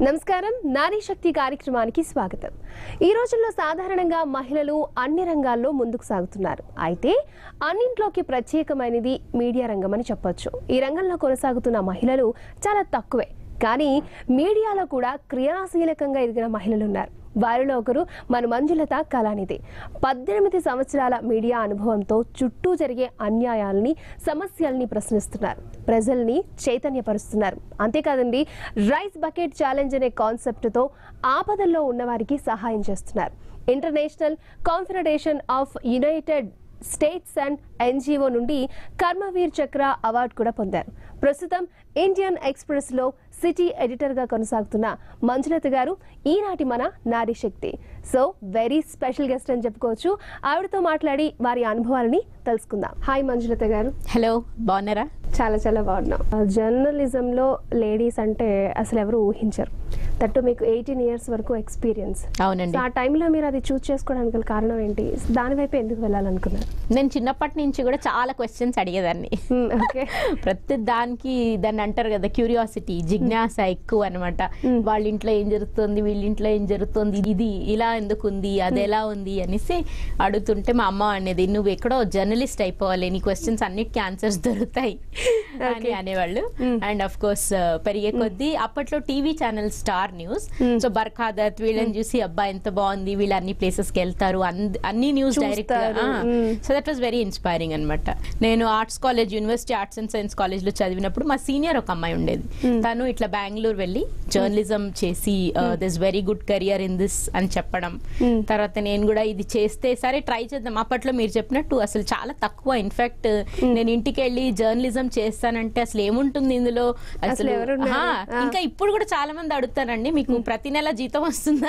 నమస్కారం నారీ శక్తి కార్యక్రమానికి స్వాగతం ఈ రోజుల్లో సాధారణంగా మహిళలు అన్ని రంగాల్లో ముందుకు సాగుతున్నారు అయితే అన్నింట్లోకి ప్రత్యేకమైనది మీడియా రంగం అని చెప్పొచ్చు ఈ రంగంలో కొనసాగుతున్న మహిళలు చాలా తక్కువే కానీ మీడియాలో కూడా క్రియాశీలకంగా ఎదిగిన మహిళలు ఉన్నారు వారిలో ఒకరు మన మంజులత కళానిధి పద్దెనిమిది సంవత్సరాల మీడియా అనుభవంతో చుట్టూ జరిగే అన్యాయాల్ని సమస్యల్ని ప్రశ్నిస్తున్నారు ప్రజల్ని చైతన్యపరుస్తున్నారు అంతేకాదండి రైస్ బకెట్ ఛాలెంజ్ అనే కాన్సెప్ట్తో ఆపదల్లో ఉన్నవారికి సహాయం చేస్తున్నారు international confederation of United States and NGO నుండి కర్మవీర్ చక్ర అవార్డు కూడా పొందారు ప్రస్తుతం ఇండియన్ ఎక్స్ప్రెస్లో సిటీ ఎడిటర్గా కొనసాగుతున్న మంజులత గారు ఈనాటి మన నారీ శక్తి సో వెరీ స్పెషల్ గెస్ట్ అని చెప్పుకోవచ్చు ఆవిడతో మాట్లాడి వారి అనుభవాలని తెలుసుకుందాం హాయ్ మంజులత గారు హలో బాగున్నారా చాలా చాలా బాగున్నాం జర్నలిజంలో లేడీస్ అంటే అసలు ఎవరు ఊహించరు తట్టు మీకు ఎయిటీన్ ఇయర్స్ వరకు ఎక్స్పీరియన్స్ అవునండి సో ఆ టైంలో మీరు అది చూస్ చేసుకోవడానికి గల కారణం ఏంటి దాని వైపు ఎందుకు వెళ్ళాలనుకున్నారు నేను చిన్నప్పటి నుంచి కూడా చాలా క్వశ్చన్స్ అడిగేదాన్ని ఓకే ప్రతి దానికి దాన్ని అంటారు కదా క్యూరియాసిటీ జిజ్ఞాస ఎక్కువ అనమాట వాళ్ళ ఇంట్లో ఏం జరుగుతుంది వీళ్ళ ఇంట్లో ఏం జరుగుతుంది ఇది ఇలా ఎందుకు ఉంది అది ఎలా ఉంది అనేసి అడుగుతుంటే మా అమ్మ అనేది నువ్వు ఎక్కడో జర్నలిస్ట్ అయిపోవాలి నీ క్వశ్చన్స్ అన్నిటికీ ఆన్సర్స్ దొరుకుతాయి అని అనేవాళ్ళు అండ్ అఫ్ కోర్స్ పెరిగే కొద్దీ అప్పట్లో TV channel Star News so Barkha Dutt వీళ్ళని చూసి అబ్బా ఎంత బాగుంది వీళ్ళు అన్ని ప్లేసెస్ కి వెళ్తారు అంద- అన్ని న్యూస్ డైరెక్ట్ చూస్తారు. Hmm. So that was very inspiring అనమాట నేను arts college university arts and science college లో చదివినప్పుడు మా సీనియర్ ఒక అమ్మాయి ఉండేది తను ఇట్లా బెంగళూరు వెళ్ళి జర్నలిజం చేసి this very good career in this అని చెప్పడం తర్వాత నేను కూడా ఇది చేస్తే సరే ట్రై చేద్దాం అప్పట్లో మీరు చెప్పినట్టు అసలు చాలా తక్కువ ఇన్ఫాక్ట్ నేను ఇంటికి వెళ్ళి జర్నలిజం చేస్తానంటే అసలు ఏముంటుంది ఇందులో అసలు ఎవరున్నారు? ఆ, ఆ. ఇంకా ఇప్పుడు కూడా చాలా మంది అడుగుతారండి మీకు ప్రతి నెల జీతం వస్తుందా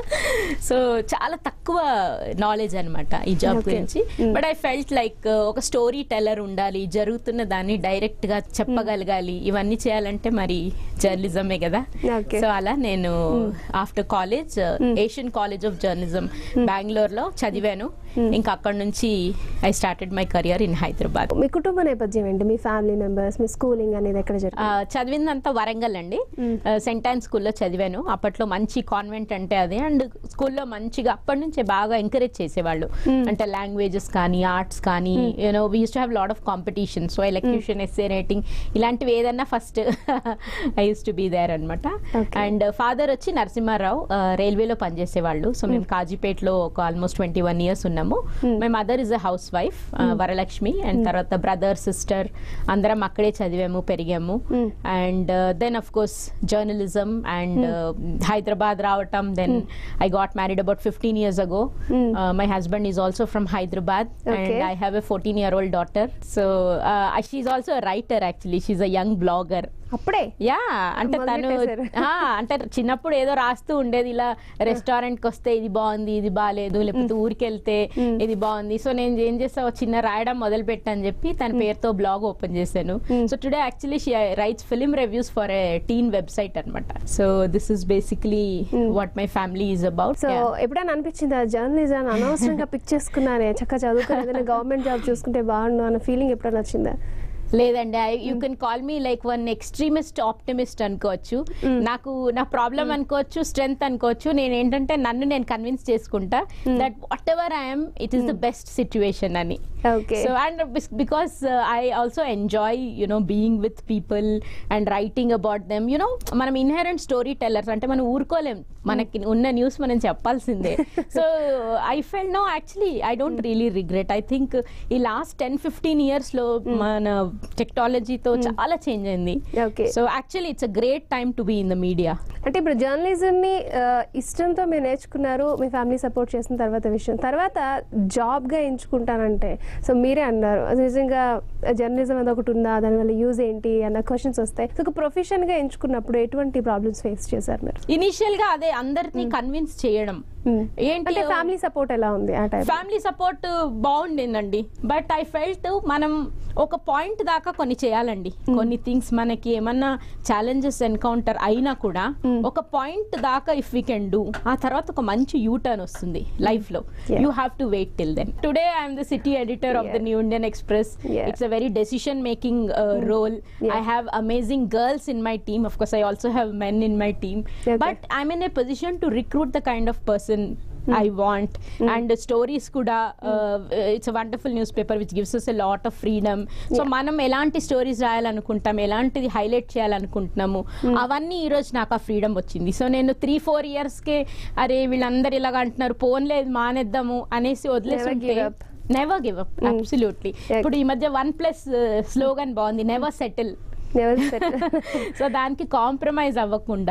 సో చాలా తక్కువ నాలెడ్జ్ అన్నమాట ఈ జాబ్ Okay. గురించి బట్ ఐ ఫెల్ట్ లైక్ ఒక స్టోరీ టెల్లర్ ఉండాలి జరుగుతున్న దాన్ని డైరెక్ట్ గా చెప్పగలగాలి ఇవన్నీ చేయాలంటే మరి జర్నలిజమే కదా Okay. సో అలా నేను after college Asian college of journalism Bengaluru లో చదివాను ఇంకా అక్కడ నుంచి I started my career in Hyderabad మీ కుటుంబ నేపథ్యం ఏంటి మీ ఫ్యామిలీ మెంబర్స్ మీ స్కూలింగ్ అనేది ఎక్కడ ఆ, జరిగింది చదివిందంతా వరంగల్ అండి సెంట్ ఆన్ స్కూల్లో చదివాను అప్పట్లో మంచి కాన్వెంట్ అంటే అదే అండ్ స్కూల్లో మంచిగా అప్పటి నుంచే బాగా ఎంకరేజ్ చేసేవాళ్ళు అంటే లాంగ్వేజెస్ కానీ ఆర్ట్స్ కానీ you know we use to have lot of competition so elocution essay writing ఇలాంటివి ఏదన్నా first I use to be there అనమాట Okay. అండ్ ఫాదర్ వచ్చి నరసింహారావు ఆ, రైల్వేలో పనిచేసేవాళ్ళు సో మేము కాజీపేటలో ఒక ఆల్మోస్ట్ ట్వంటీ వన్ ఇయర్స్ ఉన్నాము my mother is a house wife Varalakshmi and తర్వాత బ్రదర్ సిస్టర్ అందరం అక్కడే చదివాము పెరిగాము and then of course journalism and Hyderabad రావటం then I got married about fifteen years ago my husband is also from Hyderabad Okay. And I have a fourteen year old daughter so she also writer actually she a young blogger అప్పుడే yeah అంటే తను మొదలెట్టేశారు. ఆ, అంటే చిన్నప్పుడు ఏదో రాస్తూ ఉండేది ఇలా రెస్టారెంట్ కి వస్తే ఇది బాగుంది ఇది బాగాలేదు లేకపోతే ఊరికి వెళ్తే ఇది బాగుంది సో నేను ఏం చేస్తా ఒక చిన్న రాయడం మొదలు పెట్టని చెప్పి తన పేరుతో బ్లాగ్ ఓపెన్ చేశాను so today actually she writes film reviews for a teen website అనమాట so this is basically what my family is about so ఎప్పుడైనా అనిపించిందా జర్నలిజం అనవసరంగా పిక్ చేసుకున్నానే చక్కగా చదువుకుని ఏదైనా గవర్నమెంట్ జాబ్ చూసుకుంటే బాగుండు అన్న ఫీలింగ్ ఎప్పుడైనా వచ్చిందా లేదండి you can call me like one extremist optimist అనుకోవచ్చు నాకు నా ప్రాబ్లం అనుకోవచ్చు స్ట్రెంగ్త్ అనుకోవచ్చు నేను ఏంటంటే నన్ను నేను కన్విన్స్ చేసుకుంటా that whatever I'm it is the best situation అని Okay. So and because I also enjoy you know being with people and writing about them you know మనం ఇన్హెరెంట్ స్టోరీ టెల్లర్స్ అంటే మనం ఊరుకోలేం మనకి ఉన్న న్యూస్ మనం చెప్పాల్సిందే so I fell no actually I don't really regret I think ఈ last ten fifteen years లో మన టెక్నాలజీతో చాలా చేంజ్ అయింది Okay. So actually it's a great time to be in the media అంటే ఇప్పుడు జర్నలిజంని ఆ, ఇష్టంతో మీరు నేర్చుకున్నారు మీ ఫ్యామిలీ సపోర్ట్ చేసిన తర్వాత విషయం తర్వాత జాబ్గా ఎంచుకుంటానంటే సో మీరే అన్నారు అది నిజంగా జర్నలిజం అది ఒకటి ఉందా దానివల్ల యూజ్ ఏంటి అన్న క్వశ్చన్స్ వస్తాయి సో ఒక ప్రొఫెషన్గా ఎంచుకున్నప్పుడు ఎటువంటి ప్రాబ్లమ్స్ ఫేస్ చేశారు మీరు ఇనిషియల్ గా అదే అందరినీ కన్విన్స్ చేయడం ఏంటి అంటే ఫ్యామిలీ సపోర్ట్ ఎలా ఉంది ఆ టైం ఫ్యామిలీ సపోర్ట్ బాగుండిందండి బట్ ఐ ఫెల్ట్ మనం ఒక పాయింట్ దాకా కొన్ని చేయాలండి కొన్ని థింగ్స్ మనకి ఏమన్నా ఛాలెంజెస్ ఎన్కౌంటర్ అయినా కూడా ఒక పాయింట్ దాకా ఇఫ్ వీ కెన్ డూ ఆ తర్వాత ఒక మంచి యూ టర్న్ వస్తుంది లైఫ్ లో Yeah. You have to wait till then today I'm the city editor of the Yeah. New Indian Express Yeah. It's a very decision making role Yeah. I have amazing girls in my team of course i also have men in my team Okay. but i'm in a position to recruit the kind of person I want and the stories kuda uh, it's a wonderful newspaper which gives us a lot of freedom so Yeah. మనం ఎలాంటి stories రాయాలనుకుంటాం ఎలాంటిది highlight చేయాలనుకుంటున్నాము అవన్నీ ఈ రోజు నాకు ఆ freedom వచ్చింది సో నేను త్రీ ఫోర్ కే అరే వీళ్ళందరూ ఇలాగ అంటున్నారు పోన్లేదు మానేద్దాము అనేసి వదిలేసి give up. Never give up absolutely Yeah. ఇప్పుడు ఈ మధ్య వన్ ప్లస్ స్లోగన్ బాగుంది never settle never set so దానికి కాంప్రమైజ్ అవ్వకుండా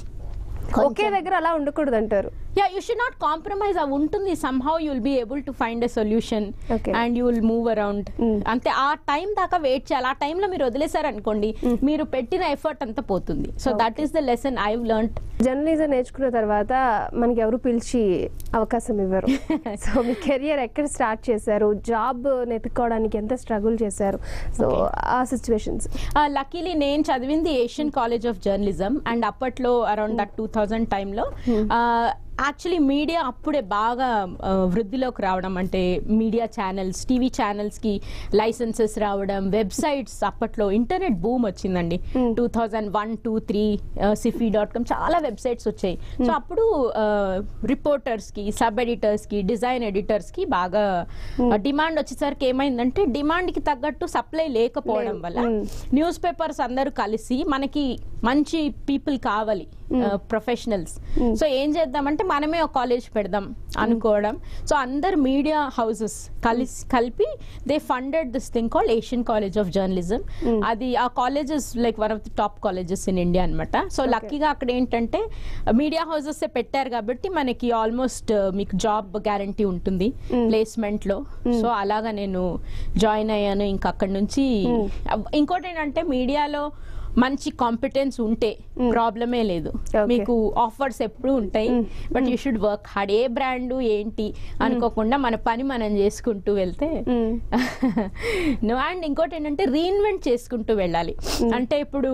ఒకే దగ్గర అలా ఉండకూడదు అంటారు yeah you should not compromise అవి ఉంటుంది somehow you will be able to find a solution Okay. And you will move around Mm. అంతే ఆ టైం దాకా వెయిట్ చేయాలి ఆ టైంలో మీరు వదిలేశారు అనుకోండి మీరు పెట్టిన ఎఫర్ట్ అంతా పోతుంది so that is the lesson I learn journalism నేర్చుకున్న తర్వాత మనకి ఎవరు పిలిచి అవకాశం ఇవ్వరు సో మీ కెరియర్ ఎక్కడ స్టార్ట్ చేశారు జాబ్ నెతుక్కోవడానికి ఎంత స్ట్రగుల్ చేశారు సో ఆ సిచ్యువేషన్స్ లక్కీలీ నేను చదివింది Asian college of journalism and అప్పట్లో అరౌండ్ దట్ టూ థౌజండ్ టైంలో యాక్చువల్లీ మీడియా అప్పుడే బాగా ఆ, వృద్ధిలోకి రావడం అంటే మీడియా ఛానల్స్ టీవీ ఛానల్స్కి లైసెన్సెస్ రావడం వెబ్సైట్స్ అప్పట్లో ఇంటర్నెట్ బూమ్ వచ్చిందండి two thousand one two three Sify dot com చాలా వెబ్సైట్స్ వచ్చాయి సో అప్పుడు రిపోర్టర్స్కి సబ్ ఎడిటర్స్కి డిజైన్ ఎడిటర్స్కి బాగా డిమాండ్ వచ్చేసరికి ఏమైందంటే డిమాండ్కి తగ్గట్టు సప్లై లేకపోవడం లేదు. వల్ల Mm. న్యూస్ పేపర్స్ అందరూ కలిసి మనకి మంచి పీపుల్ కావాలి ప్రొఫెషనల్స్ సో ఏం చేద్దామంటే మనమే ఒక కాలేజ్ పెడదాం అనుకోవడం సో అందరు మీడియా హౌసెస్ కలిసి కలిపి they funded this thing called Asian college of journalism అది ఆ colleges like one of the top colleges in India అనమాట సో లక్కీగా అక్కడ ఏంటంటే మీడియా హౌసెస్ పెట్టారు కాబట్టి మనకి ఆల్మోస్ట్ మీకు జాబ్ గ్యారంటీ ఉంటుంది ప్లేస్మెంట్ లో సో అలాగా నేను జాయిన్ అయ్యాను ఇంకా అక్కడ నుంచి ఇంకోటి ఏంటంటే మీడియాలో మంచి కాంపిటెన్స్ ఉంటే ప్రాబ్లమే లేదు Okay. మీకు ఆఫర్స్ ఎప్పుడు ఉంటాయి but you should work hard ఏ బ్రాండ్ ఏంటి అనుకోకుండా మన పని మనం చేసుకుంటూ వెళ్తే నో అండ్ ఇంకోటి ఏంటంటే రీఇన్వెంట్ చేసుకుంటూ వెళ్ళాలి అంటే ఇప్పుడు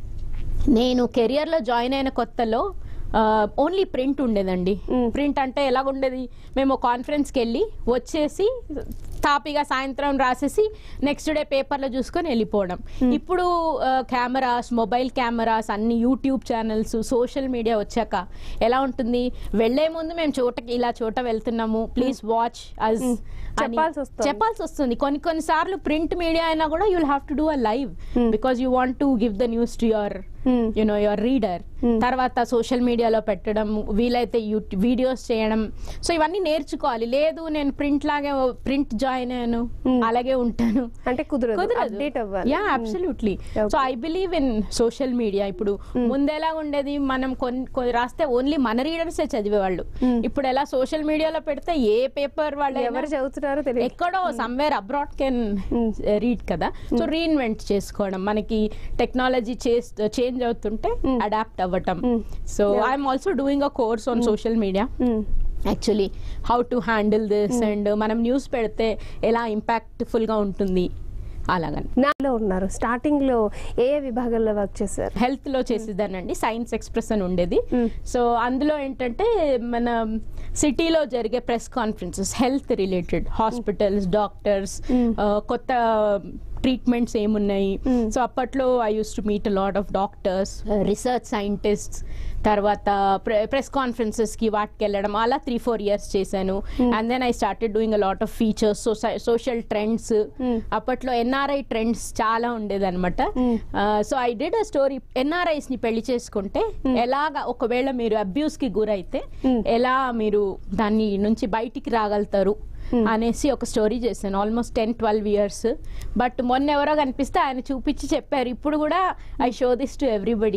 నేను కెరియర్లో జాయిన్ అయిన కొత్తలో ఓన్లీ ప్రింట్ ఉండేదండి Mm. ప్రింట్ అంటే ఎలాగుండేది మేము కాన్ఫరెన్స్కి వెళ్ళి వచ్చేసి తాపిగా సాయంత్రం రాసేసి నెక్స్ట్ డే పేపర్లో చూసుకొని వెళ్ళిపోవడం ఇప్పుడు కెమెరాస్ మొబైల్ కెమెరాస్ అన్ని యూట్యూబ్ ఛానల్స్ సోషల్ మీడియా వచ్చాక ఎలా ఉంటుంది వెళ్లే ముందు మేము చోటకి ఇలా చోట వెళ్తున్నాము ప్లీజ్ వాచ్ అస్ చెప్పాల్సి వస్తుంది. చెప్పాల్సి వస్తుంది కొన్ని కొన్ని సార్లు ప్రింట్ మీడియా అయినా కూడా you'll have to do a live because you want to give the news to your Hmm. You know your reader తర్వాత సోషల్ మీడియాలో పెట్టడం వీలైతే వీడియోస్ చేయడం సో ఇవన్నీ నేర్చుకోవాలి లేదు నేను ప్రింట్ లాగే ప్రింట్ జాయిన్ అయ్యాను అలాగే ఉంటాను అంటే కుదరదు కుదరదు అప్డేట్ అవ్వాలి yeah absolutely Okay. So I believe in social media ఇప్పుడు ముందెలా ఉండేది మనం కొన్ని కొన్ని రాస్తే ఓన్లీ మన రీడర్సే చదివేవాళ్ళు ఇప్పుడు ఎలా సోషల్ మీడియాలో పెడితే ఏ పేపర్ వాళ్ళు ఎవరు చదువుతున్నారో తెలియదు ఎక్కడో సమ్వేర్ అబ్రాడ్ కెన్ రీడ్ కదా సో రీఇన్వెంట్ చేసుకోవడం మనకి టెక్నాలజీ చేంజ్ అవుతుంటే అడాప్ట్ అవ్వటం so I'm also doing a course on social media Mm. Actually how to handle this and మనం న్యూస్ పెడితే ఎలా ఇంపాక్ట్ఫుల్ గా ఉంటుంది అలాగని నాలో ఉన్నారు స్టార్టింగ్ లో ఏ ఏ విభాగాల్లో వర్క్ చేశారు హెల్త్ లో చేసేదానండి సైన్స్ ఎక్స్ప్రెస్ అని ఉండేది Mm. సో అందులో ఏంటంటే మన సిటీలో జరిగే press conferences health related hospitals doctors కొత్త ట్రీట్మెంట్స్ ఏమున్నాయి Mm. సో అప్పట్లో I use to meet lot of doctors research scientists తర్వాత ప్రెస్ కాన్ఫరెన్సెస్ కి వాటికి వెళ్ళడం అలా త్రీ ఫోర్ ఇయర్స్ చేశాను and then I started doing a lot of features social trends Mm. అప్పట్లో ఎన్ఆర్ఐ ట్రెండ్స్ చాలా ఉండేది అనమాట Mm. So I did a story NRIs ని పెళ్లి చేసుకుంటే ఎలాగా ఒకవేళ మీరు అబ్యూస్ కి గురైతే Mm. ఎలా మీరు దాన్ని నుంచి బయటికి రాగలుగుతారు అనేసి ఒక స్టోరీ చేశాను almost ten twelve years but మొన్న ఎవరో కనిపిస్తే ఆయన చూపించి చెప్పారు ఇప్పుడు కూడా I show this to everybody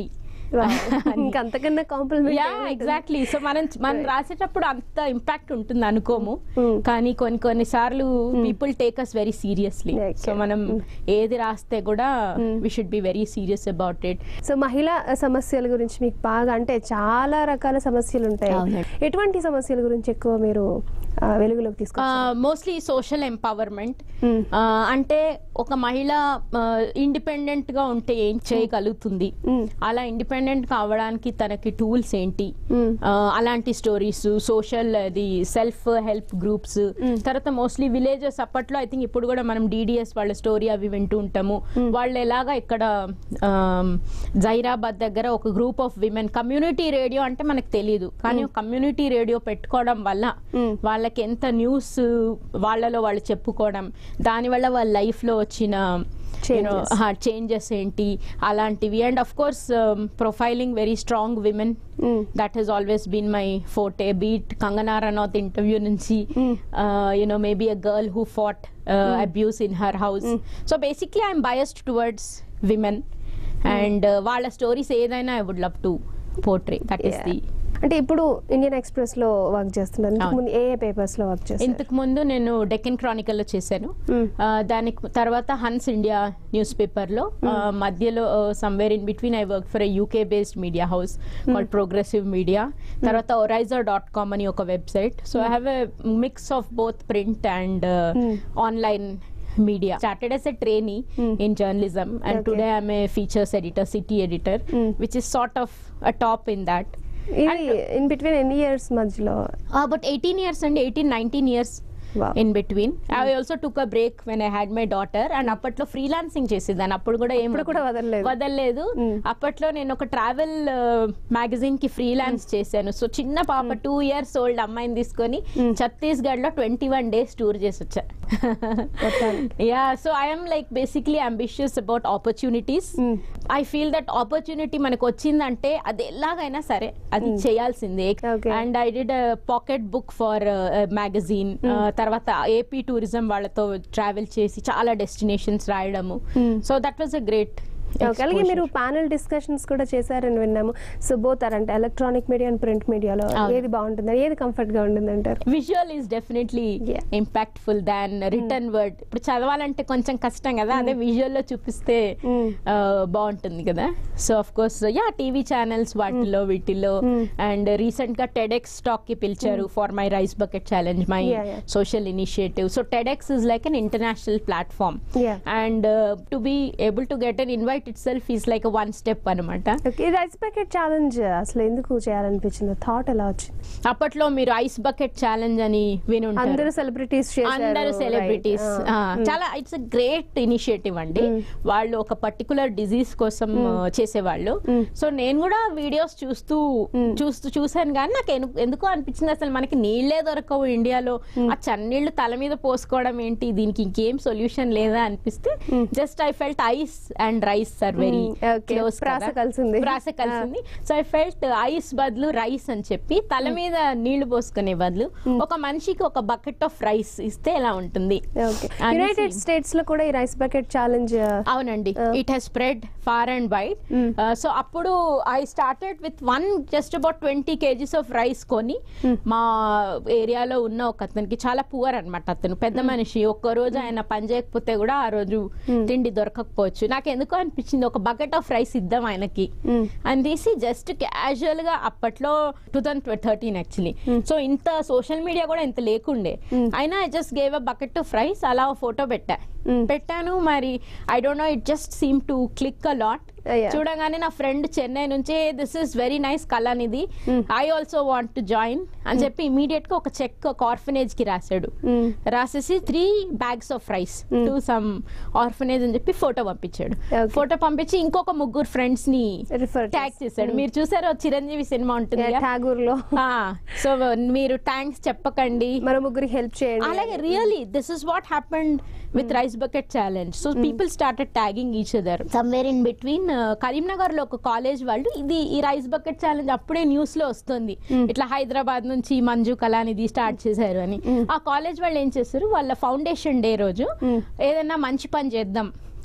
ఇంకా అంతకన్నా యా కాంప్లిమెంట్ ఎగ్జాక్ట్లీ సో మనం మనం రాసేటప్పుడు అంత ఇంపాక్ట్ ఉంటుంది అనుకోము Mm. కానీ కొన్ని కొన్ని సార్లు people take us very seriously Okay. So మనం ఏది రాస్తే కూడా we should be very serious about it so మహిళా సమస్యల గురించి మీకు బాగా అంటే చాలా రకాల సమస్యలు ఉంటాయి అవునండి. ఎటువంటి సమస్యల గురించి ఎక్కువ మీరు ఆ, వెలుగులోకి తీసుకొస్తారు మోస్ట్లీ సోషల్ ఎంపవర్మెంట్ Mm. అంటే ఒక మహిళ ఇండిపెండెంట్ గా ఉంటే ఏం చేయగలుగుతుంది Mm. అలా ఇండిపెండెంట్ కావడానికి తనకి టూల్స్ ఏంటి Mm. ఆ, అలాంటి స్టోరీస్ సోషల్ అది సెల్ఫ్ హెల్ప్ గ్రూప్స్ తర్వాత మోస్ట్లీ విలేజెస్ అప్పట్లో ఐ థింక్ ఇప్పుడు కూడా మనం డిడిఎస్ వాళ్ళ స్టోరీ అవి వింటూ ఉంటాము వాళ్ళు ఎలాగా ఇక్కడ ఆమ్, జైరాబాద్ దగ్గర ఒక group of women community radio అంటే మనకు తెలియదు కానీ కమ్యూనిటీ రేడియో పెట్టుకోవడం వల్ల Mm. వాళ్ళకి ఎంత న్యూస్ వాళ్ళలో వాళ్ళు చెప్పుకోవడం దానివల్ల వాళ్ళ లైఫ్ లో వచ్చిన Changes. చేంజెస్ ఏంటి అలాంటివి and of course profiling very strong women Mm. That has always been my forte beat Kangana Ranaut interview నుంచి Mm. You know maybe a girl who fought abuse in her house so basically I'm biased towards women and వాళ్ళ stories ఏదైనా I would love to portray that is Yeah. The అంటే ఇప్పుడు Indian express లో work చేస్తున్నారు ఇంతకు అవును. ముందు ఏ ఏ papers లో వర్క్ చేస్తారు ఇంతకు ముందు నేను డెక్కన్ క్రానికల్ లో చేశాను Mm. ఆ, దానికి తర్వాత హన్స్ ఇండియా న్యూస్ పేపర్ లో ఆ, మధ్యలో somewhere in between I work for UK based media house called progressive media తర్వాత ఒరైజర్ డాట్ కామ్ అని ఒక website so I have a mix of both print and Mm. Online media started as a trainee Mm. in journalism and Okay. today i'm a features editor city editor Mm. which is sort of a top in that ఇది in between ఎన్ని years మధ్యలో uh, but 18 years and 18 19 years Wow. In between I also took a break when I had my daughter and అప్పట్లో freelancing చేసేదాన్ని అప్పుడు కూడా ఏం అప్పుడు కూడా వదలలేదు. వదలలేదు Mm. అప్పట్లో నేను ఒక ట్రావెల్ మ్యాగజైన్ కి ఫ్రీలాన్స్ చేశాను సో చిన్న పాప టూ ఇయర్స్ ఓల్డ్ అమ్మాయిని తీసుకొని Mm. ఛత్తీస్గఢ్ లో ట్వంటీ వన్ డేస్ టూర్ చేసి వచ్చా మొత్తానికి. Yeah so I'm like basically ambitious about opportunities Mm. I feel that opportunity మనకు వచ్చిందంటే అది ఎలాగైనా సరే అది చేయాల్సిందే Okay. And I did pocket book for magazine తర్వాత ఏపీ టూరిజం వాళ్ళతో ట్రావెల్ చేసి చాలా డెస్టినేషన్స్ రాయడము Hmm. So that was a great okay అలాగే మీరు ప్యానల్ డిస్కషన్స్ కూడా చేశారని విన్నాము సో బోత్ అంటే ఎలక్ట్రానిక్ మీడియా అండ్ ప్రింట్ మీడియాలో అవును. ఏది బాగుంటుంది ఏది కంఫర్ట్ గా ఉంటుంది అంటారు visual is definitely Yeah. Impactful than written word ఇప్పుడు చదవాలంటే కొంచెం కష్టం కదా అదే విజువల్ లో చూపిస్తే Mm. ఆ, బాగుంటుంది కదా so of course yeah TV channels వాటిలో వీటిలో Mm. అండ్ రీసెంట్ గా టెడెక్స్ టాక్ కి పిలిచారు for my rice bucket challenge my Yeah, yeah. Social initiative so TEDx is like an international platform Yeah. And to be able to get an invite it self is like one step అనమాట okay ఈ rice packet challenge అసలు ఎందుకు చేయాలనిపించింది thought ఎలా వచ్చింది అప్పట్లో మీరు ice bucket challenge అని విని ఉంటారు అందరూ సెలబ్రిటీస్ అందరు సెలబ్రిటీస్ చాలా ఇట్స్ అ గ్రేట్ ఇనిషియేటివ్ అండి వాళ్ళు ఒక పర్టికులర్ డిజీజ్ కోసం ఆ, చేసేవాళ్ళు సో నేను కూడా వీడియోస్ చూస్తూ చూస్తూ చూసాను కానీ నాకు ఎను- ఎందుకో అనిపించింది అసలు మనకి నీళ్ళే దొరకవు ఇండియాలో ఆ చన్నీళ్ళు తల మీద పోసుకోవడం ఏంటి దీనికి ఇంకేం సొల్యూషన్ లేదా అనిపిస్తే just I felt ice and rice are very okay. ప్రాస కలిసింది. ప్రాస కలిసింది సో ఐ ఫెల్ట్ ఐస్ బదులు రైస్ అని చెప్పి తల మీద నీళ్లు పోసుకునే బదులు ఒక మనిషికి ఒక బకెట్ ఆఫ్ రైస్ ఇస్తే ఎలా ఉంటుంది ఓకే అనేసి- యునైటెడ్ స్టేట్స్ లో కూడా ఈ రైస్ ప్యాకెట్ ఛాలెంజ్ అవునండి it has spread far and wide Mm. So అప్పుడు I started with one just about twenty kgs of rice కొని మా ఏరియాలో ఉన్న ఒక అతనికి చాలా పువర్ అన్నమాట అతను పెద్ద మనిషి ఒక్క రోజు ఆయన పని చేయకపోతే కూడా ఆ రోజు తిండి దొరకకపోవచ్చు నాకు ఎందుకో అనిపించింది ఒక బకెట్ ఆఫ్ రైస్ ఇద్దాం ఆయనకి Mm. అని తీసి జస్ట్ క్యాజువల్ గా అప్పట్లో two thousand thirteen actually so ఇంత సోషల్ మీడియా కూడా ఇంత లేకుండే అయినా I just gave a bucket of rice అలా ఫోటో పెట్టా Mm. పెట్టాను మరి I don't know it just seem to click a lot Yeah. చూడగానే నా ఫ్రెండ్ చెన్నై నుంచి this is very nice Kalanidhi I also want to join అని చెప్పి ఇమీడియట్ గా ఒక చెక్ ఒక ఆర్ఫనేజ్ కి రాశాడు రాసేసి three bags of rice to some orphanage అని చెప్పి ఫోటో పంపించాడు Okay. ఫోటో పంపించి ఇంకొక ముగ్గురు ఫ్రెండ్స్ ని రిఫర్ ట్యాగ్ చేశాడు మీరు చూసారో చిరంజీవి సినిమా ఉంటుంది ఠాగూర్ లో సో మీరు థ్యాంక్స్ చెప్పకండి మరో ముగ్గురికి హెల్ప్ చేయండి అలాగే really this is what happened with rice bucket challenge so people started tagging each other somewhere in between Karimnagar లో ఒక కాలేజ్ వాళ్ళు ఇది ఈ రైస్ బకెట్ ఛాలెంజ్ అప్పుడే న్యూస్ లో వస్తుంది ఇట్లా హైదరాబాద్ నుంచి మంజు కళానిధి స్టార్ట్ చేశారు అని ఆ కాలేజ్ వాళ్ళు ఏం చేస్తారు వాళ్ళ ఫౌండేషన్ డే రోజు ఏదైనా మంచి పని చేద్దాం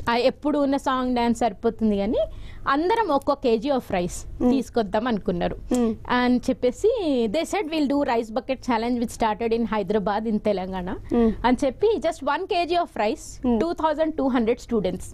ఆ ఎప్పుడు ఉన్న సాంగ్ డాన్స్ సరిపోతుంది కానీ అందరం ఒక్కో కేజీ ఆఫ్ రైస్ తీసుకొద్దాం అనుకున్నారు Mm. అని చెప్పేసి they said will do rice bucket challenge which started in Hyderabad in Telangana Mm. అని చెప్పి just one kg of rice Mm. Two thousand two hundred students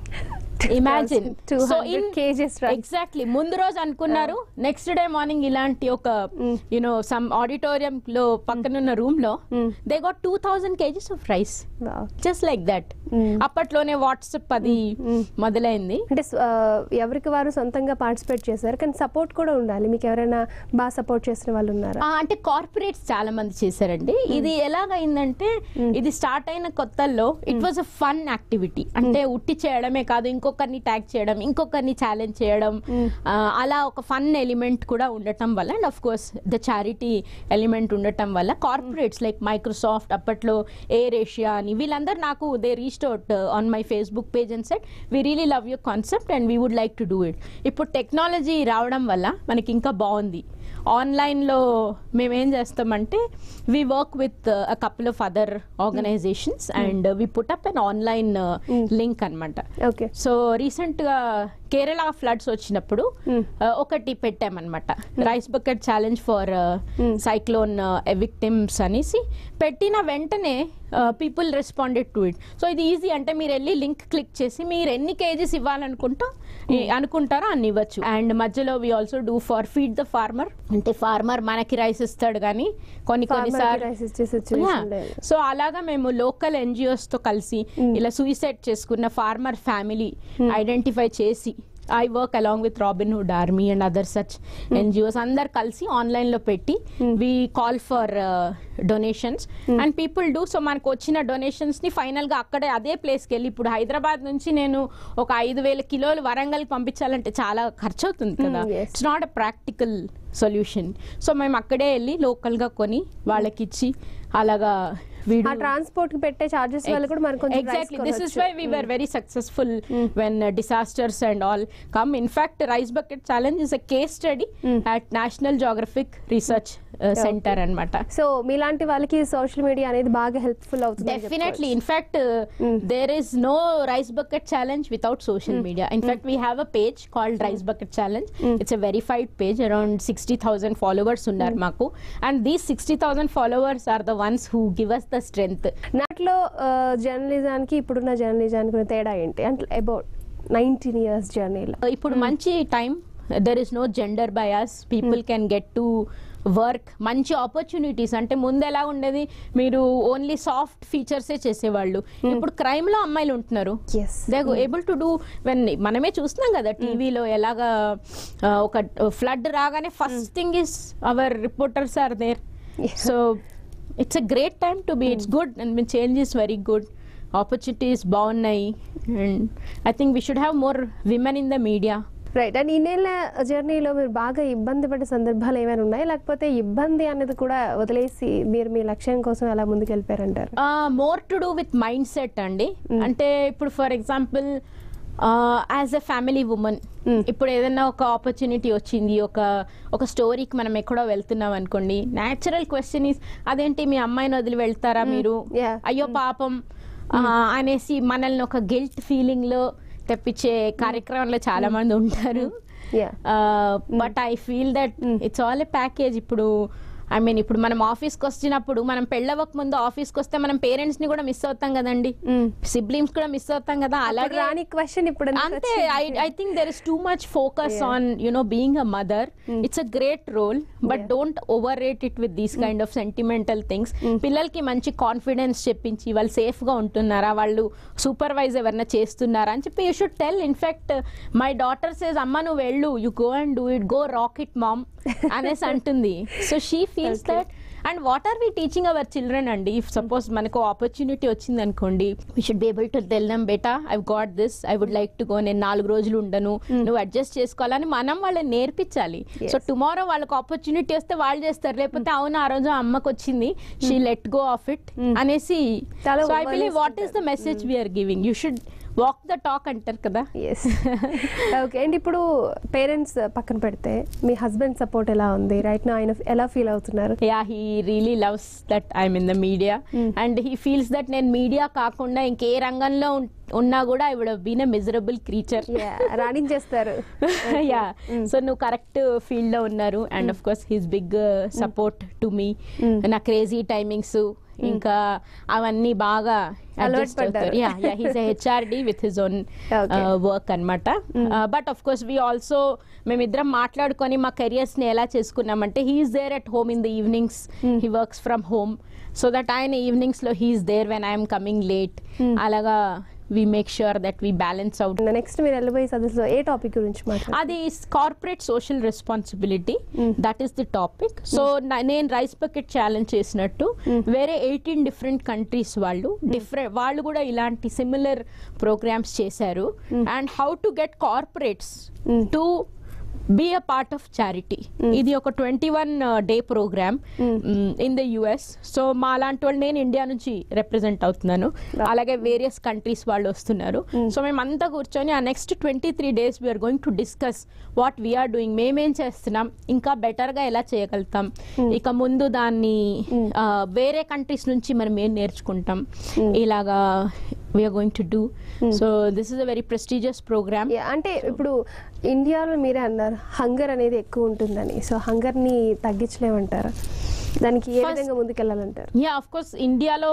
imagine 200 kgs rice. Exactly ముందు రోజు అనుకున్నారు next day morning ఇలాంటి ఒక you know some auditorium లో పక్కనున్న room లో Mm. They got two thousand kgs of rice Wow. Just like that Mm. అప్పట్లోనే WhatsApp అది Mm. మొదలైంది అంటే స- ఆ, ఎవరికి వారు సొంతంగా పార్టిసిపేట్ చేశారు కానీ సపోర్ట్ కూడా ఉండాలి మీకు ఎవరైనా బాగా సపోర్ట్ చేసిన వాళ్ళు ఉన్నారా ఆ, అంటే కార్పొరేట్స్ చాలా మంది చేశారండి ఇది ఎలాగైందంటే ఇది స్టార్ట్ అయిన కొత్తల్లో it was a fun activity అంటే ఉట్టి చేయడమే కాదు ఇంకొకరిని ట్యాగ్ చేయడం ఇంకొకరిని ఛాలెంజ్ చేయడం ఆ, అలా ఒక ఫన్ ఎలిమెంట్ కూడా ఉండటం వల్ల and of course the charity element ఉండటం వల్ల కార్పొరేట్స్ లైక్ మైక్రోసాఫ్ట్ అప్పట్లో ఎయిర్ ఏషియా అని వీళ్ళందరూ నాకు they reached out on my Facebook page and said we really love your concept and we would like to do it ఇప్పుడు technology రావడం వల్ల మనకి ఇంకా బాగుంది ఆన్లైన్లో మేము ఏం చేస్తామంటే we work with a couple of other organisations and we put up an online link అనమాట ఓకే సో రీసెంట్గా కేరళ ఫ్లడ్స్ వచ్చినప్పుడు Mm. uh, ఒకటి పెట్టామన్నమాట rice bucket challenge for cyclone victims అనేసి పెట్టిన వెంటనే people responded to it so ఇది easy అంటే మీరు వెళ్ళి లింక్ క్లిక్ చేసి మీరు ఎన్ని కేజీస్ ఇవ్వాలనుకుంటా ఈ- అనుకుంటారో అన్ని ఇవ్వచ్చు అండ్ మధ్యలో we also do for feed the farmer అంటే ఫార్మర్ మనకి రైస్ ఇస్తాడు కానీ కొన్ని కొన్నిసార్లు రైస్ ఇచ్చే సిచ్యువేషన్ లేదు సో అలాగా మేము లోకల్ ఎన్జిఓస్ తో కలిసి ఇలా సూసైడ్ చేసుకున్న ఫార్మర్ ఫ్యామిలీ ఐడెంటిఫై చేసి I work along with Robin Hood Army and other such NGOs అందరు కలిసి ఆన్లైన్ లో పెట్టి we call for donations and people do so మనకు వచ్చిన డొనేషన్స్ ని ఫైనల్ గా అక్కడే అదే ప్లేస్కి వెళ్ళి ఇప్పుడు హైదరాబాద్ నుంచి నేను ఒక ఐదు వేల కిలోలు వరంగల్ పంపించాలంటే చాలా ఖర్చు అవుతుంది కదా Mm, yes. It's not a practical solution so మేము అక్కడే వెళ్ళి లోకల్గా కొని వాళ్ళకి ఇచ్చి అలాగా వీడు ఆ ట్రాన్స్పోర్ట్ కి పెట్టే చార్జెస్ వల్ల కూడా మనకు కొంచెం exactly this is why we were very successful when disasters and all come in fact rice bucket challenge is a case study at National Geographic research centre అన్నమాట సో మీలాంటి వాళ్ళకి సోషల్ మీడియా అనేది బాగా హెల్ప్ఫుల్ అవుతుంది అని Definitely. చెప్పుకోవచ్చు. In fact, uh, there is no rice bucket challenge without social media. In fact, we have a page called Rice Bucket Challenge. It's a verified page. Around 60,000 followers ఉన్నారు మాకు. And these 60,000 followers are the ones who give us the strength. నాట్లో జర్నలిజానికి ఇప్పుడున్న జర్నలిజానికి ఉన్న తేడా ఏంటి అంటే about nineteen years జర్నీలో ఇప్పుడు మంచి time there is no gender bias people can get to work మంచి ఆపర్చునిటీస్ అంటే ముందు ఎలా ఉండేది మీరు ఓన్లీ సాఫ్ట్ ఫీచర్సే చేసేవాళ్ళు ఇప్పుడు క్రైమ్ లో అమ్మాయిలు ఉంటున్నారు yes they able to do when మనమే చూస్తున్నాం కదా టీవీలో ఎలాగా ఆ, ఒక ఫ్లడ్ రాగానే first thing is our reporters are there Yeah. So it's a great time to be it's good and me change is very good opportunities బాగున్నాయి and I think we should have more women in the media right and ఇన్నేళ్ళ జర్నీలో మీరు బాగా ఇబ్బంది పడే సందర్భాలు ఏమైనా ఉన్నాయా లేకపోతే ఇబ్బంది అనేది కూడా వదిలేసి మీరు మీ లక్ష్యం కోసం ఎలా ముందుకు వెళ్ళిపోయారంటారు more to do with mindset అండి అంటే ఇప్పుడు for example as a family woman Mm. ఇప్పుడు ఏదైనా ఒక ఆపర్చునిటీ వచ్చింది ఒక ఒక స్టోరీకి మనం ఎక్కడో వెళ్తున్నాం అనుకోండి న్యాచురల్ క్వశ్చన్ ఈస్ అదేంటి మీ అమ్మాయిని వదిలి వెళ్తారా మీరు Yeah. అయ్యో పాపం ఆ, అనేసి మనల్ని ఒక గిల్ట్ ఫీలింగ్ లో తెప్పించే కార్యక్రమంలో చాలా మంది ఉంటారు yeah but I feel that it's all a package ఇప్పుడు ఐ మీన్ ఇప్పుడు మనం ఆఫీస్కి వచ్చినప్పుడు మనం పెళ్ళవక ముందు ఆఫీస్కి వస్తే మనం పేరెంట్స్ ని కూడా మిస్ అవుతాం కదండి సిబ్లింగ్స్ కూడా మిస్ అవుతాం కదా అలాగే రాని క్వశ్చన్ ఇప్పుడు ఎందుకు అంతే వచ్చింది? I I think there is too much focus Yeah. On you know being a mother it's a great role but Yeah. Don't overrate it with these kind of sentimental things పిల్లలకి మంచి confidence చెప్పించి వాళ్ళు safe గా ఉంటున్నారా వాళ్ళు supervise ఎవరైనా చేస్తున్నారా అని చెప్పి you should tell in fact my daughter says అమ్మ నువ్వు వెళ్ళు you go and do it go rock it mom అనేసి అంటుంది so she feels Okay. That and what are we teaching our children అండి ఇఫ్ సపోజ్ మనకు ఆపర్చునిటీ వచ్చింది అనుకోండి we should be able to tell them బేటా I got this I would like to go నేను నాలుగు రోజులు ఉండను నువ్వు అడ్జస్ట్ చేసుకోవాలని మనం వాళ్ళని నేర్పించాలి Yes. సో టుమారో వాళ్ళకి ఆపర్చునిటీ వస్తే వాళ్ళు చేస్తారు లేకపోతే అవును ఆ రోజు అమ్మకి వచ్చింది she let go of it అనేసి చాలా so I believe what is the వదిలేస్తుంటారు. Message we're giving you should walk the talk అంటారు కదా ఎస్ ఓకే అండ్ ఇప్పుడు పేరెంట్స్ పక్కన పెడితే మీ హస్బెండ్ సపోర్ట్ ఎలా ఉంది రైట్ నా ఆయన ఎలా ఫీల్ అవుతున్నారు yeah he really loves that I'm in the media and he feels that నేను మీడియా కాకుండా ఇంకే రంగంలో ఉన్- ఉన్నా కూడా I would been a miserable creature Yeah, రాణించేస్తారు యా సో నువ్వు కరెక్ట్ ఫీల్డ్ లో ఉన్నారు and of course his big support to me నా క్రేజీ టైమింగ్స్ ఇంకా అవన్నీ బాగా అలవాటు పడ్డారు. Yeah yeah he's HRD with his own Okay. Work అనమాట but of course we also మేమిద్దరం మాట్లాడుకొని మా కెరియర్స్ ని ఎలా చేసుకున్నామంటే he's there at home in the evenings he works from home so that ఆయన ఈవినింగ్స్ లో he's there when I'm coming late అలాగా we make sure that we balance out next మీరు వెళ్ళబోయే సదస్సులో ఏ టాపిక్ గురించి మాట్లాడారు అది corporate social responsibility that is the topic so నేను రైస్ బకెట్ ఛాలెంజ్ చేసినట్టు వేరే ఎయిటీన్ డిఫరెంట్ కంట్రీస్ వాళ్ళు డిఫరెంట్ వాళ్ళు కూడా ఇలాంటి సిమిలర్ ప్రోగ్రామ్స్ చేశారు and how to get corporates to be a part of charity ఇది ఒక twenty one day programme in the US so మా లాంటి వాళ్ళు నేను ఇండియా నుంచి రిప్రజెంట్ అవుతున్నాను అలాగే వేరియస్ కంట్రీస్ వాళ్ళు వస్తున్నారు సో మేమంతా కూర్చొని ఆ next twenty three days we're going to discuss what we're doing మేమేం చేస్తున్నాం ఇంకా బెటర్గా ఎలా చేయగలుగుతాం ఇక ముందు దాన్ని ఆ, వేరే కంట్రీస్ నుంచి మనం ఏం నేర్చుకుంటాం ఇలాగా we're going to do so this is a very prestigious programme Yeah, అంటే ఇప్పుడు ఇండియాలో మీరే అన్నారు హంగర్ అనేది ఎక్కువ ఉంటుందని సో హంగర్ని తగ్గించలేమంటారా దానికి ఏ First- విధంగా ముందుకెళ్ళాలంటారు యా ఆఫ్ కోర్స్ ఇండియాలో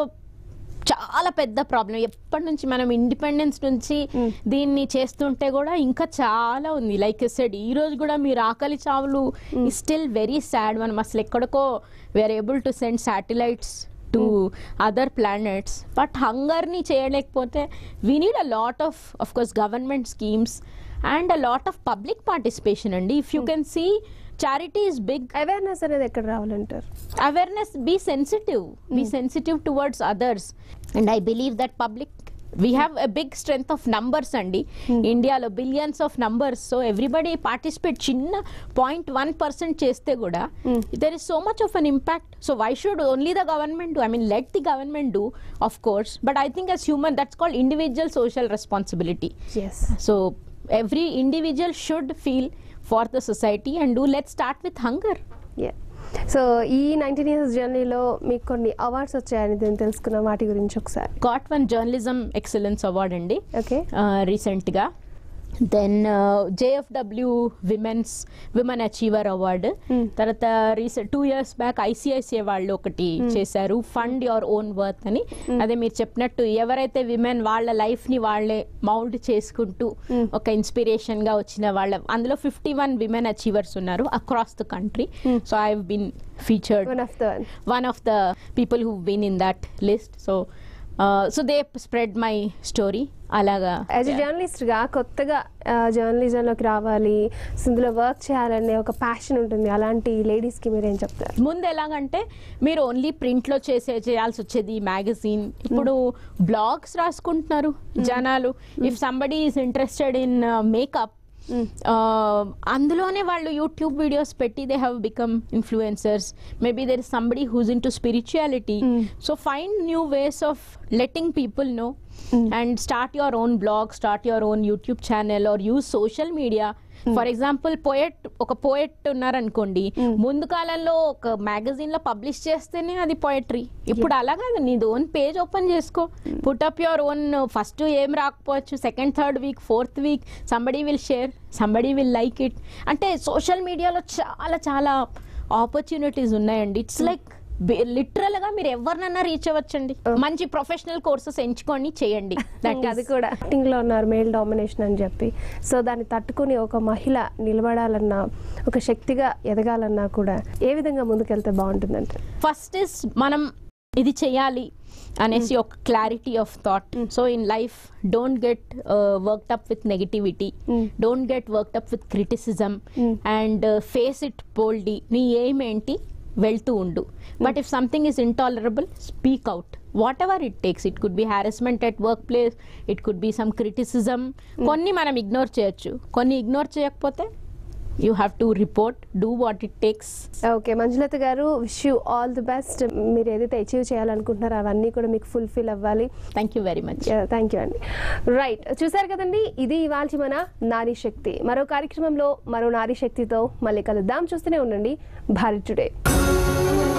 చాలా పెద్ద ప్రాబ్లం ఎప్పటి నుంచి మనం ఇండిపెండెన్స్ నుంచి దీన్ని చేస్తుంటే కూడా ఇంకా చాలా ఉంది లైక్ సెడ్ ఈ రోజు కూడా మీరు ఆకలి చావులు స్టిల్ వెరీ సాడ్ మనం అసలు ఎక్కడికో we're able to send satellites to other planets but హంగర్ని చేయలేకపోతే we need a lot of of course government schemes and a lot of public participation అండి if you can see charity is big awareness అనేది ఎక్కడ రావాలంటారు awareness be sensitive be sensitive towards others and i believe that public we have a big strength of numbers అండి ఇండియాలో billions of numbers so everybody participate చిన్న point one percent చేస్తే కూడా there is so much of an impact so why should only the government do I mean let the government do of course but I think as human that's called individual social responsibility yes so every individual should feel for the society and do let start with hunger so ఈ nineteen years జర్నీలో మీకు కొన్ని awards వచ్చాయని నేను తెలుసుకున్నాం వాటి గురించి ఒకసారి got one journalism excellence award అండి ఓకే రీసెంట్గా then JFW women's women achiever award తర్వాత recent two years back ICICI వాళ్ళు ఒకటి చేశారు ఫండ్ యువర్ ఓన్ వర్త్ అని అదే మీరు చెప్పినట్టు ఎవరైతే విమెన్ వాళ్ళ లైఫ్ ని వాళ్ళే మౌల్డ్ చేసుకుంటూ ఒక ఇన్స్పిరేషన్ గా వచ్చిన వాళ్ళ అందులో ఫిఫ్టీ వన్ విమెన్ అచీవర్స్ ఉన్నారు across the country so I been featured one of the one of the people who've been in that list. So, uh, so they spread my story. అలాగా as a జర్నలిస్ట్గా కొత్తగా జర్నలిజంలోకి రావాలి so ఇందులో work చేయాలనే ఒక passion ఉంటుంది అలాంటి లేడీస్కి మీరేం చెప్తారు ముందు ఎలాగంటే మీరు ఓన్లీ ప్రింట్ లో చేసే చేయాల్సి వచ్చేది మ్యాగజైన్ ఇప్పుడు బ్లాగ్స్ రాసుకుంటున్నారు జనాలు if somebody is interested in makeup అందులోనే వాళ్ళు యూట్యూబ్ వీడియోస్ పెట్టి they have become influencers maybe there is somebody who's into spirituality so find new ways of letting people know and start your own blog start your own YouTube channel or use social media for example poet ఒక poet ఉన్నారనుకోండి ముందు కాలంలో ఒక magazine లో publish చేస్తేనే అది poetry ఇప్పుడు అలా కాదు నీది ఓన్ పేజ్ ఓపెన్ చేసుకో put up your own first ఏం రాకపోవచ్చు second third week fourth week somebody will share somebody will like it అంటే సోషల్ మీడియాలో చాలా చాలా ఆపర్చునిటీస్ ఉన్నాయండి ఇట్స్ లైక్ లిటరల్ గా మీరు ఎవరినన్నా రీచ్ అవ్వచ్చండి మంచి ప్రొఫెషనల్ కోర్సెస్ ఎంచుకొని చేయండి That ఇంకా is- అది కూడా యాక్టింగ్ లో ఉన్నారు మేల్ డామినేషన్ అని చెప్పి సో దాన్ని తట్టుకుని ఒక మహిళ నిలబడాలన్నా ఒక శక్తిగా ఎదగాలన్నా కూడా ఏ విధంగా ముందుకెళ్తే బాగుంటుందంటే ఫస్ట్ ఇస్ మనం ఇది చేయాలి అనేసి ఒక clarity of thought so in life don't get worked up with negativity Mm. Don't get worked up with criticism and face it boldly నీ ఏం ఏంటి వెళ్తూ ఉండు but if something is intolerable speak out whatever it takes it could be harassment at workplace it could be some criticism కొన్ని మనం ignore చేయొచ్చు కొన్ని ignore చేయకపోతే you have to report do what it takes okay Manjulatha garu wish you all the best మీరు ఏదైతే achieve చేయాలనుకుంటున్నారో అవన్నీ కూడా మీకు ఫుల్ఫిల్ అవ్వాలి thank you very much thank you అండి రైట్ చూసారు కదండి ఇది ఇవాళ మన నారీ శక్తి మరో కార్యక్రమంలో మరో నారీ శక్తితో మళ్ళీ కలుద్దాం చూస్తూనే ఉండండి భారత్ టుడే